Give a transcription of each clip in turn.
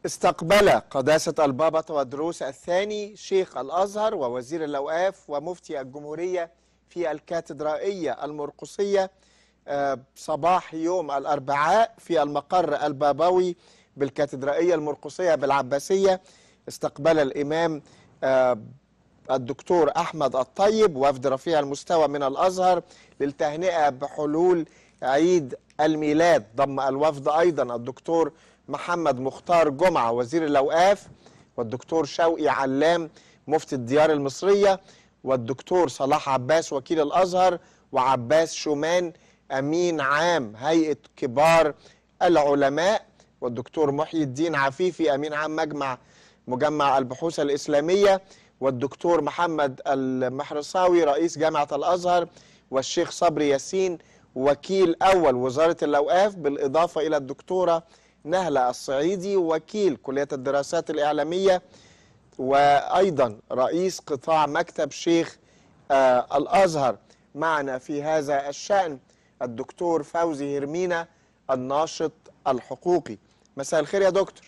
استقبل قداسة البابا تودروس الثاني شيخ الأزهر ووزير الأوقاف ومفتي الجمهورية في الكاتدرائية المرقسية آه، صباح يوم الأربعاء في المقر البابوي بالكاتدرائية المرقسية بالعباسية استقبل الإمام آه، الدكتور أحمد الطيب وفد رفيع المستوى من الأزهر للتهنئة بحلول عيد الميلاد ضم الوفد أيضا الدكتور محمد مختار جمعة وزير الأوقاف والدكتور شوقي علام مفتي الديار المصرية والدكتور صلاح عباس وكيل الأزهر وعباس شومان أمين عام هيئة كبار العلماء والدكتور محي الدين عفيفي أمين عام مجمع مجمع البحوث الإسلامية والدكتور محمد المحرصاوي رئيس جامعة الأزهر والشيخ صبري ياسين وكيل أول وزارة الأوقاف بالإضافة إلى الدكتورة نهلة الصعيدي وكيل كلية الدراسات الإعلامية وأيضا رئيس قطاع مكتب شيخ آه الأزهر معنا في هذا الشأن الدكتور فوزي هرمينا الناشط الحقوقي مساء الخير يا دكتور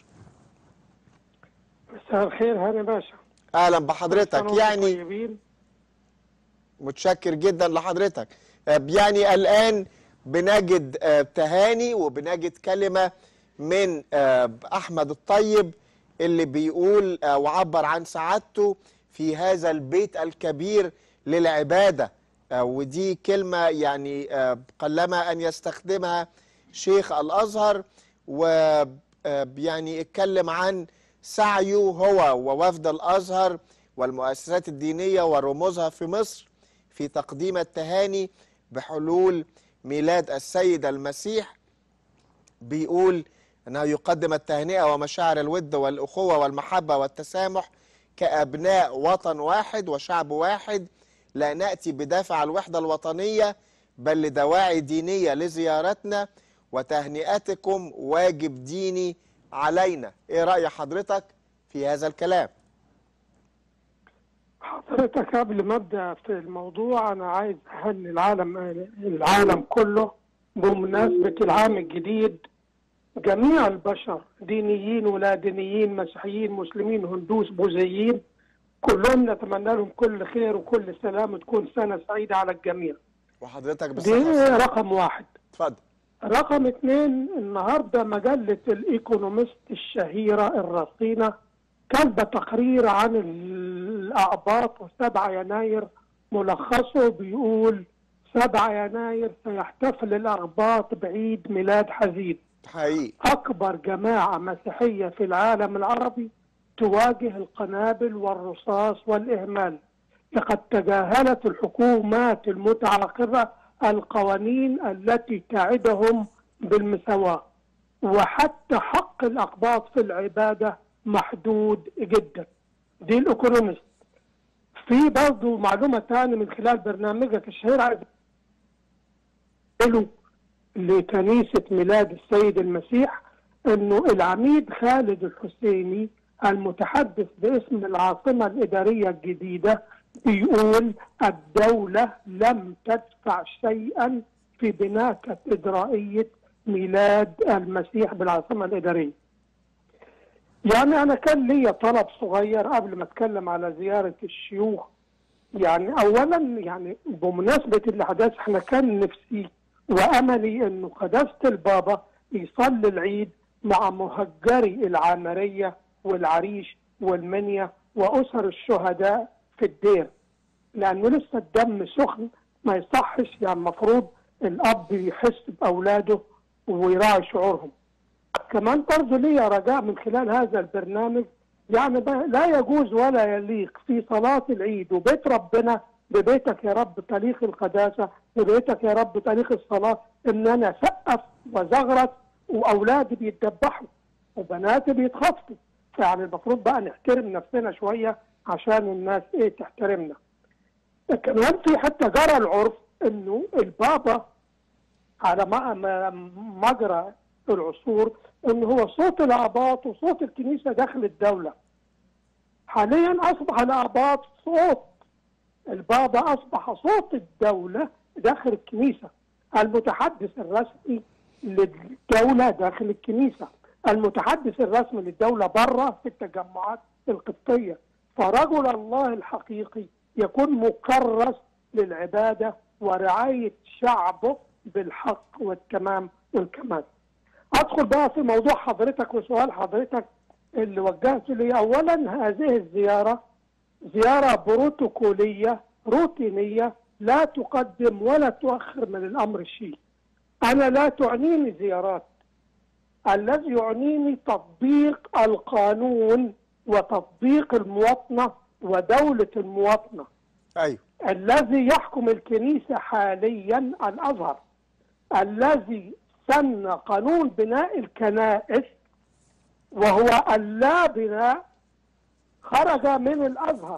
مساء الخير هاني باشا أهلا بحضرتك كل سنة يعني وانتم طيبين. متشكر جدا لحضرتك آه، يعني الآن بنجد آه، تهاني وبنجد كلمة من آه، أحمد الطيب اللي بيقول آه، وعبر عن سعادته في هذا البيت الكبير للعبادة آه، ودي كلمة يعني آه، قلما أن يستخدمها شيخ الأزهر ويعني اتكلم عن سعيه هو ووفد الأزهر والمؤسسات الدينية ورموزها في مصر في تقديم التهاني بحلول ميلاد السيد المسيح بيقول أنه يقدم التهنئة ومشاعر الود والأخوة والمحبة والتسامح كأبناء وطن واحد وشعب واحد لا نأتي بدافع الوحدة الوطنية بل لدواعي دينية لزيارتنا وتهنئتكم واجب ديني علينا إيه رأي حضرتك في هذا الكلام حضرتك قبل ما ابدا في الموضوع انا عايز اهني العالم العالم كله بمناسبه العام الجديد جميع البشر دينيين ولا دينيين مسيحيين مسلمين هندوس بوذيين كلهم نتمنى لهم كل خير وكل سلام وتكون سنه سعيده على الجميع وحضرتك دي بصحة وسلامة. رقم واحد اتفضل رقم اثنين النهارده مجلة الايكونومست الشهيرة الرصينة كاتبة تقرير عن الأعباط و7 يناير ملخصه بيقول 7 يناير سيحتفل الأعباط بعيد ميلاد حزين حقيقي أكبر جماعة مسيحية في العالم العربي تواجه القنابل والرصاص والإهمال لقد تجاهلت الحكومات المتعاقبة القوانين التي تعدهم بالمساواة وحتى حق الأقباط في العبادة محدود جدا دي الإيكونومست في برضه معلومة ثانية من خلال برنامجك الشهير عايز له لكنيسة ميلاد السيد المسيح انه العميد خالد الحسيني المتحدث باسم العاصمة الإدارية الجديدة بيقول الدولة لم تدفع شيئا في بناء كاتدرائية ميلاد المسيح بالعاصمة الإدارية يعني أنا كان لي طلب صغير قبل ما أتكلم على زيارة الشيوخ يعني أولا يعني بمناسبة الأحداث احنا كان نفسي وأملي أنه قداسة البابا يصلي العيد مع مهجري العامرية والعريش والمنيا وأسر الشهداء في الدير لأنه لسه الدم سخن ما يصحش يعني المفروض الأب يحس بأولاده ويراعي شعورهم كمان برضه ليا رجاء من خلال هذا البرنامج يعني ب- لا يجوز ولا يليق في صلاة العيد وبيت ربنا ببيتك يا رب طريق القداسة ببيتك يا رب طريق الصلاة إن أنا أسقف وزغرت وأولادي بيتدبحوا وبناتي بيتخطفوا فيعني المفروض بقى نحترم نفسنا شوية عشان الناس إيه تحترمنا كمان في حتى جرى العرف إنه البابا على ما- ما- مجرى العصور ان هو صوت الاباط وصوت الكنيسه داخل الدوله. حاليا اصبح الاباط صوت البابا اصبح صوت الدوله داخل الكنيسه المتحدث الرسمي للدوله داخل الكنيسه المتحدث الرسمي للدولة بره في التجمعات القبطية فرجل الله الحقيقي يكون مكرس للعبادة ورعاية شعبه بالحق والتمام والكمال أدخل بقى في موضوع حضرتك وسؤال حضرتك اللي وجهته لي أولا هذه الزيارة زيارة بروتوكولية روتينية لا تقدم ولا تؤخر من الأمر شيء أنا لا تعنيني زيارات الذي يعنيني تطبيق القانون وتطبيق المواطنة ودولة المواطنة ايوه الذي يحكم الكنيسة حاليا الأزهر الذي سن قانون بناء الكنائس وهو اللا بناء خرج من الأزهر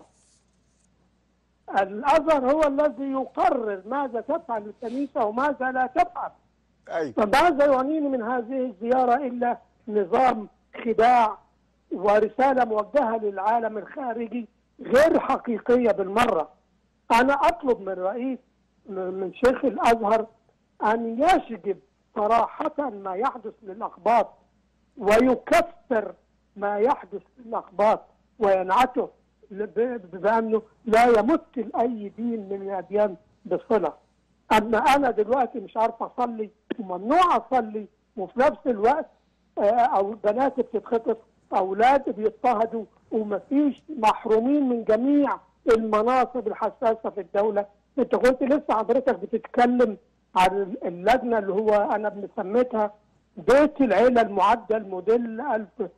الأزهر هو الذي يقرر ماذا تفعل الكنيسة وماذا لا تفعل ايوه فماذا يعنيني من هذه الزيارة إلا نظام خداع ورسالة موجهة للعالم الخارجي غير حقيقية بالمرة أنا أطلب من رئيس من شيخ الأزهر أن يشجب صراحة ما يحدث للأقباط ويكفر ما يحدث للأقباط وينعته ب- بأنه لا يمت لأي دين من الأديان بصلة أما أنا دلوقتي مش عارف أصلي وممنوع أصلي وفي نفس الوقت آه، أو بنات بتتخطف أولاد بيضطهدوا ومفيش محرومين من جميع المناصب الحساسة في الدولة أنت كنت لسه حضرتك بتتكلم عن اللجنة اللي هو أنا مسميتها بيت العيلة المعدل موديل 1000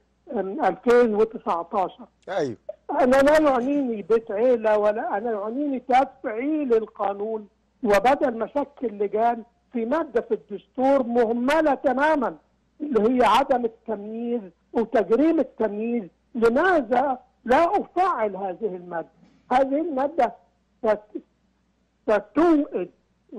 2019 ايوه أنا لا يعنيني بيت عيلة ولا أنا يعنيني تفعيل القانون وبدل ما أشكل لجان في مادة في الدستور مهملة تماما اللي هي عدم التمييز وتجريم التمييز لماذا لا أفعل هذه المادة هذه المادة ست- ستوئد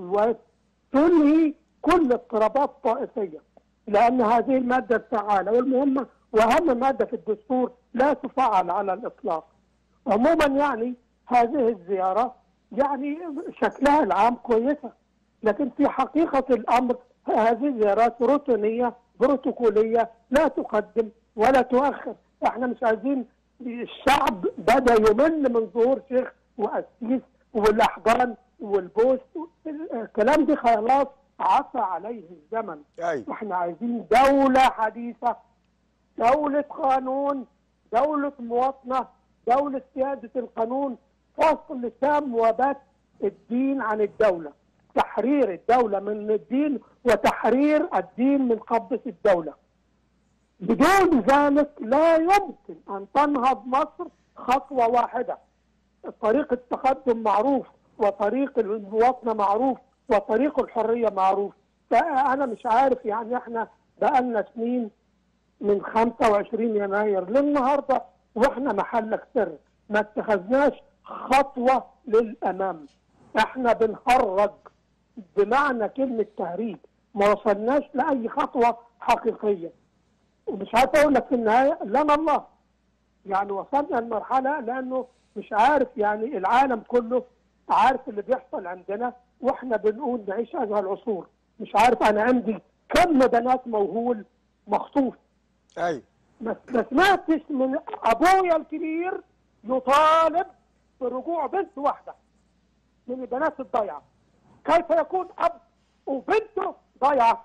وتنهي كل اضطرابات طائفية لأن هذه المادة الفعالة والمهمة وأهم مادة في الدستور لا تفعل على الإطلاق عموما يعني هذه الزيارة يعني شكلها العام كويسة لكن في حقيقة الأمر هذه الزيارات روتينية بروتوكولية لا تقدم ولا تؤخر احنا مش عايزين الشعب بدأ يمل من ظهور شيخ وقسيس والأحضان والبوس الكلام دي خلاص عفى عليه الزمن ايوه احنا عايزين دولة حديثة دولة قانون دولة مواطنة دولة سيادة القانون فصل تام وبت الدين عن الدولة تحرير الدولة من الدين وتحرير الدين من قبضة الدولة بدون ذلك لا يمكن أن تنهض مصر خطوة واحدة طريق التقدم معروف وطريق المواطنة معروف وطريق الحرية معروف فأنا مش عارف يعني احنا بقالنا سنين من 25 يناير للنهارده واحنا محلك سر ما اتخذناش خطوه للامام احنا بنهرج بمعنى كلمه تهريج ما وصلناش لاي خطوه حقيقيه ومش عارف اقول لك في النهايه لنا الله يعني وصلنا لمرحله لانه مش عارف يعني العالم كله عارف اللي بيحصل عندنا واحنا بنقول نعيش هذه العصور مش عارف انا عندي كم بنات موهول مخطوف ايوه ما ما سمعتش من ابويا الكبير يطالب برجوع بنت واحده من البنات الضيعه كيف يكون اب وبنته ضيعه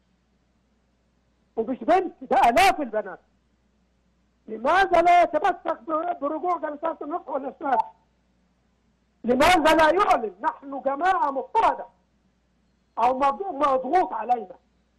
ومش بنت ده الاف البنات لماذا لا يتمسك ب- برجوع جلسات النصح والاسناد لماذا لا يعلن نحن جماعه مضطهده او مض- مضغوط علينا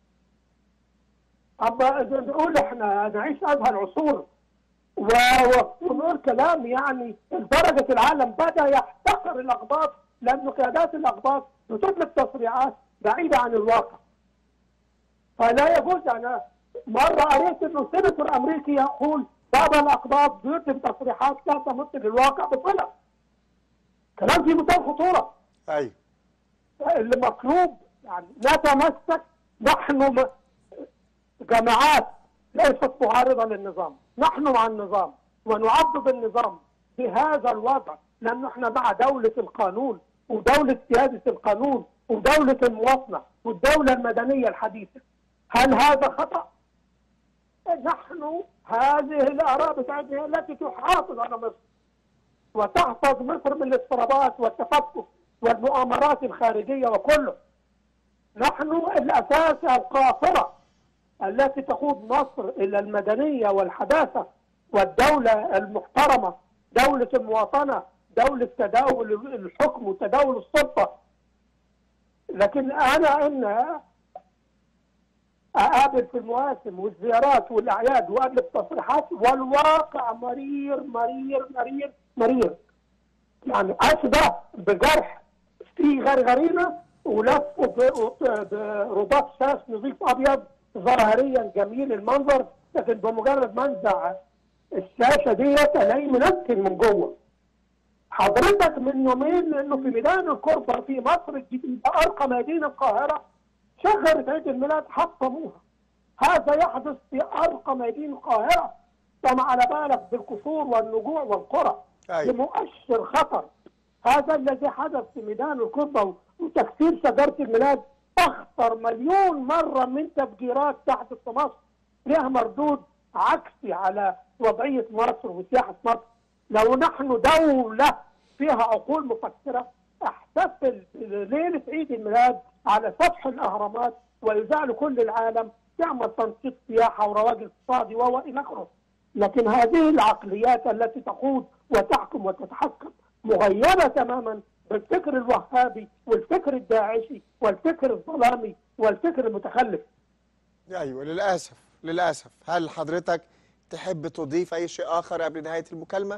اما نقول احنا نعيش هذه العصور و- و- ونقول كلام يعني لدرجه العالم بدا يحتقر الاقباط لان قيادات الاقباط بتطلق تصريحات بعيده عن الواقع. فلا يجوز انا مره قريت انه سيناتور امريكي يقول بعض الاقباط بيتم تصريحات لا تمت للواقع بصله. كلام في منتهى الخطوره. ايوه اللي مطلوب يعني نتمسك نحن م- جماعات ليست معارضة للنظام نحن مع النظام ونعضد النظام بهذا الوضع لأنه احنا مع دولة القانون ودولة سيادة القانون ودولة المواطنة والدولة المدنية الحديثة هل هذا خطأ؟ نحن هذه الاراء بتاعتنا هي التي تحافظ على مصر وتحفظ مصر من الاضطرابات والتفكك والمؤامرات الخارجيه وكله نحن الاساس القاصره التي تقود مصر الى المدنيه والحداثه والدوله المحترمه دوله المواطنه دوله تداول الحكم وتداول السلطه لكن انا ان اقابل في المواسم والزيارات والاعياد واقابل التصريحات والواقع مرير مرير مرير مرير يعني اشبه بجرح في غرغرينه ولفه ب- برباط شاش نظيف ابيض ظاهريا جميل المنظر لكن بمجرد ما انزع الشاشه ديت الاقيه منكن من جوه حضرتك من يومين انه في ميدان الكربة في مصر الجديدة ارقى مدينة القاهرة شغلت عيد الميلاد حطموها هذا يحدث في ارقى مدينة القاهرة فما على بالك بالكسور والنجوع والقرى أيوة. بمؤشر خطر هذا الذي حدث في ميدان الكربة وتكسير شجرة الميلاد اخطر مليون مرة من تفجيرات تحدث في مصر لها مردود عكسي على وضعية مصر وسياحة مصر لو نحن دولة فيها عقول مفكرة احتفل ليلة عيد الميلاد على سطح الأهرامات ويذاع لكل العالم تعمل تنشيط سياحة ورواج اقتصادي و إلى آخره لكن هذه العقليات التي تقود وتحكم وتتحكم مغيرة تماما بالفكر الوهابي والفكر الداعشي والفكر الظلامي والفكر المتخلف ايوه للاسف للاسف هل حضرتك تحب تضيف اي شيء اخر قبل نهايه المكالمه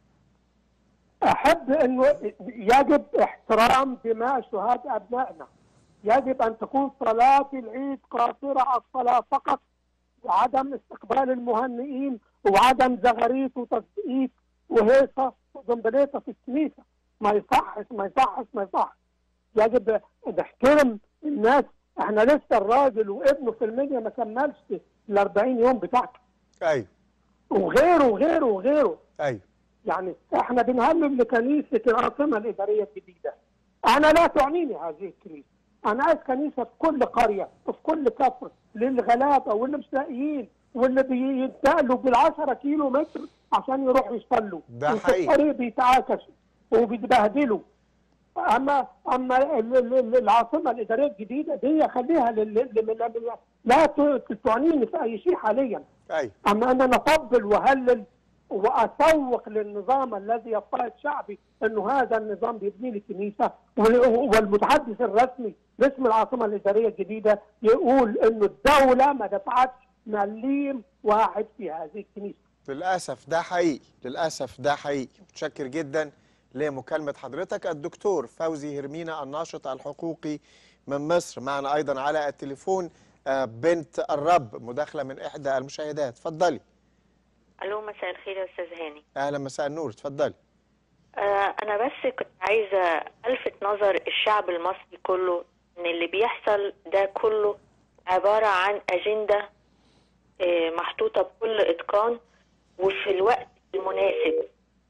احب انه يجب احترام دماء شهداء ابنائنا يجب ان تكون صلاه العيد قاصره الصلاه فقط وعدم استقبال المهنئين وعدم زغاريت وتصديق وهيصه وزنبليطه في الكنيسه ما يصحش ما يصحش ما يصحش يجب نحترم الناس احنا لسه الراجل وابنه في المنيا ما كملش ال 40 يوم بتاعته ايوه وغيره وغيره وغيره ايوه يعني احنا بنهلل لكنيسه العاصمه الاداريه الجديده. انا لا تعنيني هذه الكنيسه. انا عايز كنيسه في كل قريه وفي كل كفر للغلابه واللي مش لاقيين واللي بينتقلوا بالعشرة كيلو متر عشان يروحوا يصلوا. ده وفي حقيقي. الطريق بيتعاكسوا وبيتبهدلوا. اما اما ال- ال- ال- العاصمه الاداريه الجديده دي خليها لل- لل- لل- لا ت- تعنيني في اي شيء حاليا. ايوه اما ان انا اطبل واهلل واسوق للنظام الذي يفترض شعبي انه هذا النظام بيبني لي كنيسه وال- والمتحدث الرسمي باسم العاصمه الاداريه الجديده يقول انه الدوله ما دفعتش مليم واحد في هذه الكنيسه. للاسف ده حقيقي للاسف ده حقيقي متشكر جدا لمكالمه حضرتك الدكتور فوزي هرمينا الناشط الحقوقي من مصر معنا ايضا على التليفون آه، بنت الرب مداخله من احدى المشاهدات اتفضلي الو مساء الخير يا استاذ هاني اهلا مساء النور اتفضلي آه انا بس كنت عايزه الفت نظر الشعب المصري كله ان اللي بيحصل ده كله عباره عن اجنده آه محطوطه بكل اتقان وفي الوقت المناسب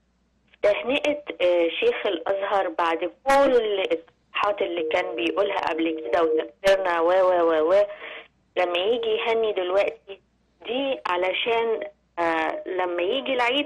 تهنئه آه شيخ الازهر بعد كل الاصلاحات اللي كان بيقولها قبل كده وتفكيرنا و و و و لما يجي يهني دلوقتي دي علشان آه لما يجي العيد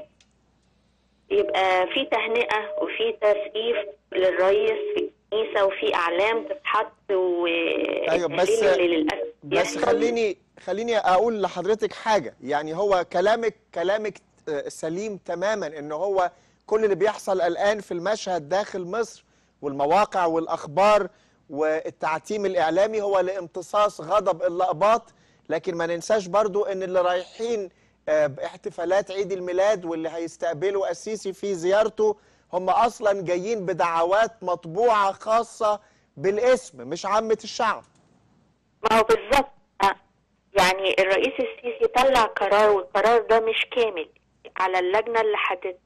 يبقى في تهنئة وفي تسقيف للرئيس في الكنيسة وفي أعلام تتحط و أيوة، بس- التهليل اللي للأسف بس بيحصل. خليني خليني اقول لحضرتك حاجه يعني هو كلامك كلامك آه، سليم تماما ان هو كل اللي بيحصل الان في المشهد داخل مصر والمواقع والاخبار والتعتيم الاعلامي هو لامتصاص غضب اللقباط لكن ما ننساش برضو ان اللي رايحين آه، باحتفالات عيد الميلاد واللي هيستقبلوا السيسي في زيارته هم اصلا جايين بدعوات مطبوعه خاصه بالاسم مش عامه الشعب ما هو بالظبط آه. يعني الرئيس السيسي طلع قرار والقرار ده مش كامل على اللجنة اللي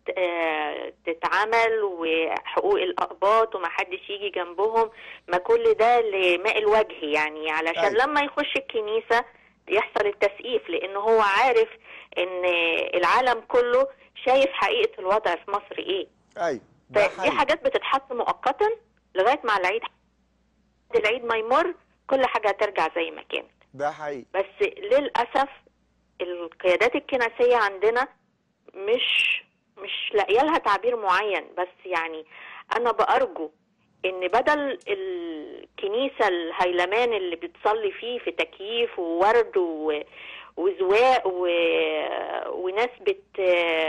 هتتعمل وحقوق الأقباط ومحدش يجي جنبهم ما كل ده لماء الوجه يعني علشان أيوة. لما يخش الكنيسة يحصل التسقيف لأن هو عارف إن العالم كله شايف حقيقة الوضع في مصر إيه ايوه ده فدي حقيقي. حاجات بتتحط مؤقتا لغايه ما العيد العيد ما يمر كل حاجه هترجع زي ما كانت ده حقيقي بس للاسف القيادات الكنسية عندنا مش مش لاقيه لها تعبير معين بس يعني انا بارجو ان بدل الكنيسه الهيلمان اللي بتصلي فيه في تكييف وورد و... وزواق و... وناس بت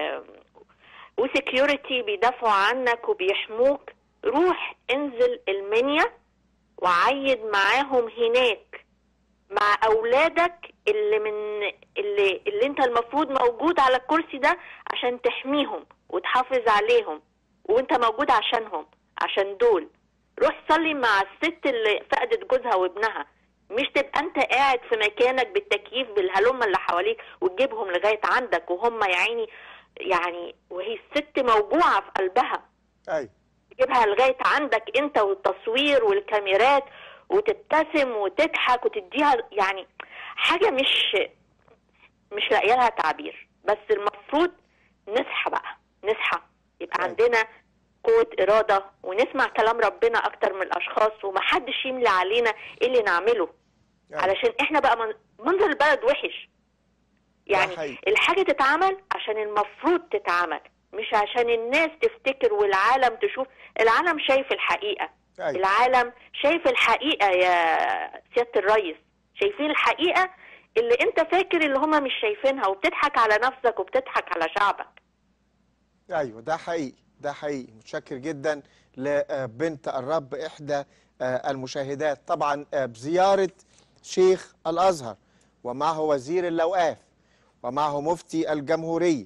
وسكيورتي بيدافعوا عنك وبيحموك روح انزل المنيا وعيد معاهم هناك مع اولادك اللي من اللي اللي انت المفروض موجود على الكرسي ده عشان تحميهم وتحافظ عليهم وانت موجود عشانهم عشان دول روح صلي مع الست اللي فقدت جوزها وابنها مش تبقى انت قاعد في مكانك بالتكييف بالهلمة اللي حواليك وتجيبهم لغاية عندك وهم يا عيني يعني وهي الست موجوعة في قلبها ايوه تجيبها لغاية عندك انت والتصوير والكاميرات وتبتسم وتضحك وتديها يعني حاجة مش مش لاقيه لها تعبير بس المفروض نصحى بقى نصحى يبقى أيوة. عندنا قوة إرادة ونسمع كلام ربنا أكتر من الأشخاص ومحدش يملي علينا إيه اللي نعمله أيوة. علشان إحنا بقى من- منظر البلد وحش يعني حقيقي. الحاجة تتعمل عشان المفروض تتعمل مش عشان الناس تفتكر والعالم تشوف العالم شايف الحقيقة أيوة. العالم شايف الحقيقة يا سيادة الرئيس شايفين الحقيقة اللي انت فاكر اللي هما مش شايفينها وبتضحك على نفسك وبتضحك على شعبك ايوه ده حقيقي ده حقيقي متشكر جدا لبنت الرب احدى آه، المشاهدات طبعا آه، بزياره شيخ الازهر ومعه وزير الاوقاف ومعه مفتي الجمهوريه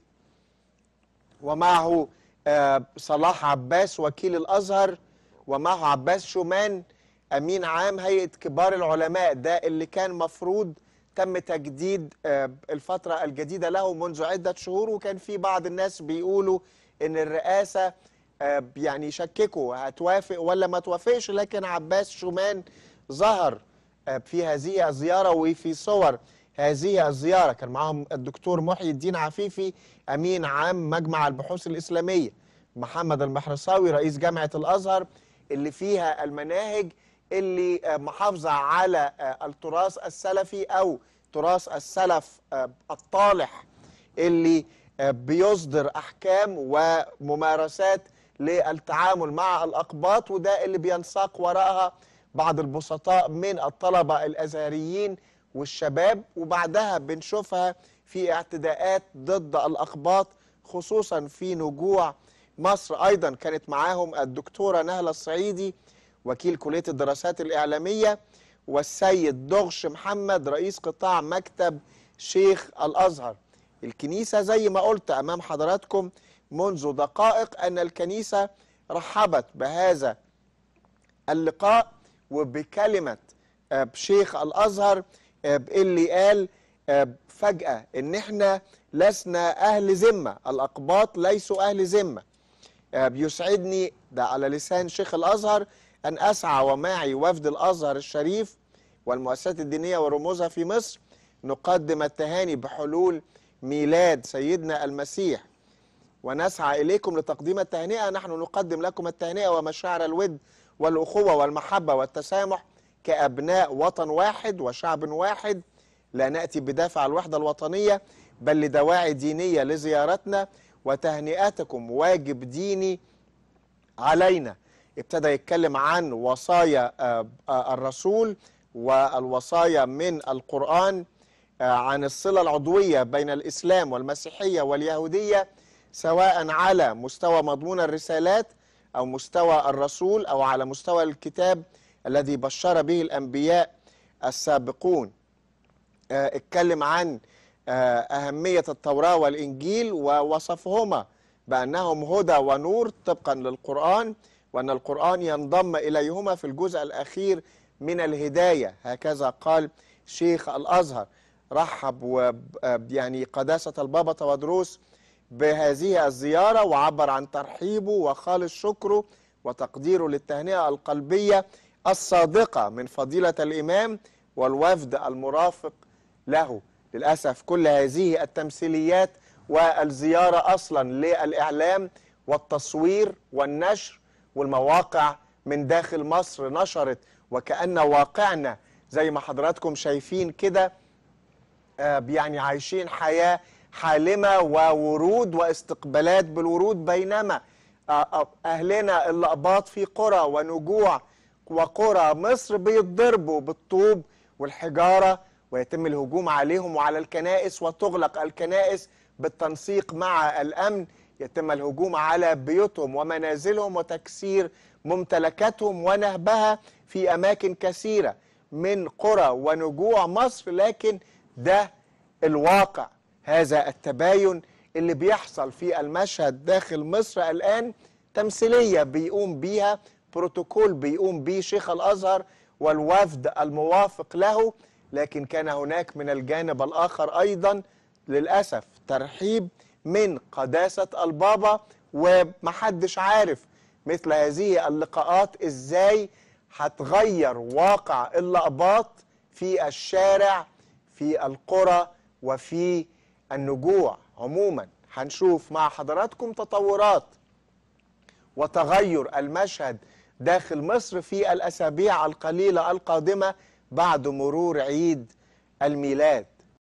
ومعه آه، صلاح عباس وكيل الازهر ومعه عباس شومان امين عام هيئه كبار العلماء ده اللي كان مفروض تم تجديد آه، الفتره الجديده له منذ عده شهور وكان في بعض الناس بيقولوا ان الرئاسه آه، يعني يشككوا هتوافق ولا ما توافقش لكن عباس شومان ظهر آه، في هذه الزياره وفي صور هذه الزياره كان معهم الدكتور محي الدين عفيفي امين عام مجمع البحوث الاسلاميه محمد المحرصاوي رئيس جامعه الازهر اللي فيها المناهج اللي آه، محافظه على آه، التراث السلفي او تراث السلف آه، الطالح اللي آه، بيصدر احكام وممارسات للتعامل مع الاقباط وده اللي بينساق وراءها بعض البسطاء من الطلبه الازهريين والشباب وبعدها بنشوفها في اعتداءات ضد الاقباط خصوصا في نجوع مصر ايضا كانت معاهم الدكتوره نهله الصعيدي وكيل كليه الدراسات الاعلاميه والسيد دغش محمد رئيس قطاع مكتب شيخ الازهر الكنيسه زي ما قلت امام حضراتكم منذ دقائق ان الكنيسه رحبت بهذا اللقاء وبكلمه آه، شيخ الازهر آه، اللي قال آه، فجاه ان احنا لسنا اهل ذمه الاقباط ليسوا اهل ذمه آه، بيسعدني ده على لسان شيخ الازهر ان اسعى ومعي وفد الازهر الشريف والمؤسسات الدينيه ورموزها في مصر نقدم التهاني بحلول ميلاد سيدنا المسيح ونسعى اليكم لتقديم التهنئه نحن نقدم لكم التهنئه ومشاعر الود والاخوه والمحبه والتسامح كابناء وطن واحد وشعب واحد لا ناتي بدافع الوحده الوطنيه بل لدواعي دينيه لزيارتنا وتهنئتكم واجب ديني علينا ابتدى يتكلم عن وصايا آه، آه، الرسول والوصايا من القرآن آه، عن الصلة العضوية بين الإسلام والمسيحية واليهودية سواء على مستوى مضمون الرسالات أو مستوى الرسول أو على مستوى الكتاب الذي بشر به الأنبياء السابقون آه، اتكلم عن آه، أهمية التوراة والإنجيل ووصفهما بأنهم هدى ونور طبقا للقرآن وأن القرآن ينضم إليهما في الجزء الأخير من الهداية هكذا قال شيخ الأزهر رحب وب- يعني قداسة البابا تودروس بهذه الزيارة وعبر عن ترحيبه وخالص شكره وتقديره للتهنئة القلبية الصادقة من فضيلة الإمام والوفد المرافق له للأسف كل هذه التمثيليات والزيارة أصلا للإعلام والتصوير والنشر والمواقع من داخل مصر نشرت وكأن واقعنا زي ما حضراتكم شايفين كده آه، يعني عايشين حياة حالمة وورود واستقبالات بالورود بينما آه، آه، أهلنا الأقباط في قرى ونجوع وقرى مصر بيتضربوا بالطوب والحجارة ويتم الهجوم عليهم وعلى الكنائس وتغلق الكنائس بالتنسيق مع الأمن يتم الهجوم على بيوتهم ومنازلهم وتكسير ممتلكاتهم ونهبها في أماكن كثيرة من قرى ونجوع مصر لكن ده الواقع هذا التباين اللي بيحصل في المشهد داخل مصر الآن تمثيلية بيقوم بيها بروتوكول بيقوم بيه شيخ الأزهر والوفد الموافق له لكن كان هناك من الجانب الآخر أيضا للأسف ترحيب من قداسة البابا ومحدش عارف مثل هذه اللقاءات ازاي هتغير واقع اللقباط في الشارع في القرى وفي النجوع عموما هنشوف مع حضراتكم تطورات وتغير المشهد داخل مصر في الأسابيع القليلة القادمة بعد مرور عيد الميلاد